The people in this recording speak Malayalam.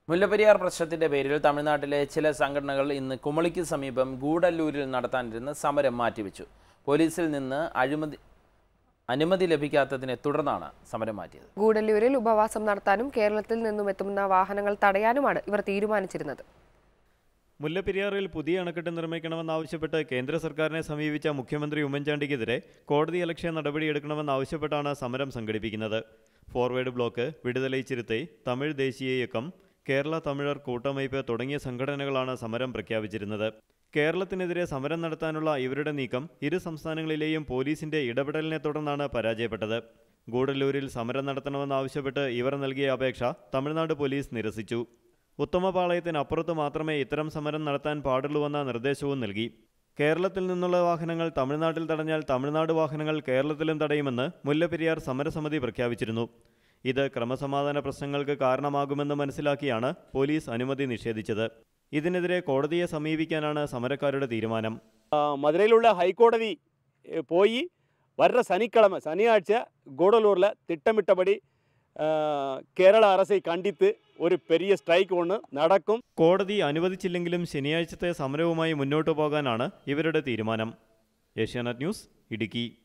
മുല്ലപ്പെരിയാർ പ്രശ്നത്തിന്റെ പേരിൽ തമിഴ്നാട്ടിലെ ചില സംഘടനകൾ ഇന്ന് കുമളിക്ക് സമീപം ഗൂഡല്ലൂരിൽ നടത്താനിരുന്ന സമരം മാറ്റിവെച്ചു പോലീസിൽ നിന്ന് അഴിമതി അനുമതി ലഭിക്കാത്തതിനെ തുടർന്നാണ് സമരം മാറ്റിയത് ഗൂഡല്ലൂരിൽ ഉപവാസം നടത്താനും കേരളത്തിൽ നിന്നും എത്തുന്ന വാഹനങ്ങൾ തടയാനുമാണ് ഇവർ തീരുമാനിച്ചിരുന്നത് മുല്ലപ്പെരിയാറിൽ പുതിയ അണക്കെട്ട് നിർമ്മിക്കണമെന്നാവശ്യപ്പെട്ട് കേന്ദ്ര സർക്കാരിനെ സമീപിച്ച മുഖ്യമന്ത്രി ഉമ്മൻചാണ്ടിക്കെതിരെ കോടതി അലക്ഷ്യ നടപടിയെടുക്കണമെന്നാവശ്യപ്പെട്ടാണ് സമരം സംഘടിപ്പിക്കുന്നത് ഫോർവേഡ് ബ്ലോക്ക് വിടുതലൈ ചിരുത്തെ തമിഴ് ദേശീയ ഇയക്കം കേരള തമിഴർ കൂട്ടമൈപ്പ് തുടങ്ങിയ സംഘടനകളാണ് സമരം പ്രഖ്യാപിച്ചിരുന്നത് കേരളത്തിനെതിരെ സമരം നടത്താനുള്ള ഇവരുടെ നീക്കം ഇരു സംസ്ഥാനങ്ങളിലെയും പോലീസിന്റെ ഇടപെടലിനെ തുടർന്നാണ് പരാജയപ്പെട്ടത് ഗൂഡല്ലൂരിൽ സമരം നടത്തണമെന്നാവശ്യപ്പെട്ട് ഇവർ നൽകിയ അപേക്ഷ തമിഴ്നാട് പോലീസ് നിരസിച്ചു ഉത്തമപാളയത്തിനപ്പുറത്ത് മാത്രമേ ഇത്തരം സമരം നടത്താൻ പാടുള്ളൂവെന്ന നിർദ്ദേശവും നൽകി കേരളത്തിൽ നിന്നുള്ള വാഹനങ്ങൾ തമിഴ്നാട്ടിൽ തടഞ്ഞാൽ തമിഴ്നാട് വാഹനങ്ങൾ കേരളത്തിലും തടയുമെന്ന് മുല്ലപ്പെരിയാർ സമരസമിതി പ്രഖ്യാപിച്ചിരുന്നു ഇത് ക്രമസമാധാന പ്രശ്നങ്ങൾക്ക് കാരണമാകുമെന്ന് മനസ്സിലാക്കിയാണ് പോലീസ് അനുമതി നിഷേധിച്ചത് ഇതിനെതിരെ കോടതിയെ സമീപിക്കാനാണ് സമരക്കാരുടെ തീരുമാനം மதுரையில் ஹைகோடதி அஹ், போய் வர்ற சனிக்கிழமை சனியாഴ്ച கூடலூரில் திட்டமிட்டபடி அஹ், கேரள அரசை கண்டித்து ஒரு பெரிய ஸ்ட்ரைக் ஒன்று நடக்கும் കോടതി അനുവദിച്ചില്ലെങ്കിലും ശനിയാഴ്ചത്തെ സമരവുമായി മുന്നോട്ടു പോകാനാണ് ഇവരുടെ തീരുമാനം ഏഷ്യാനെറ്റ് ന്യൂസ് ഇടുക്കി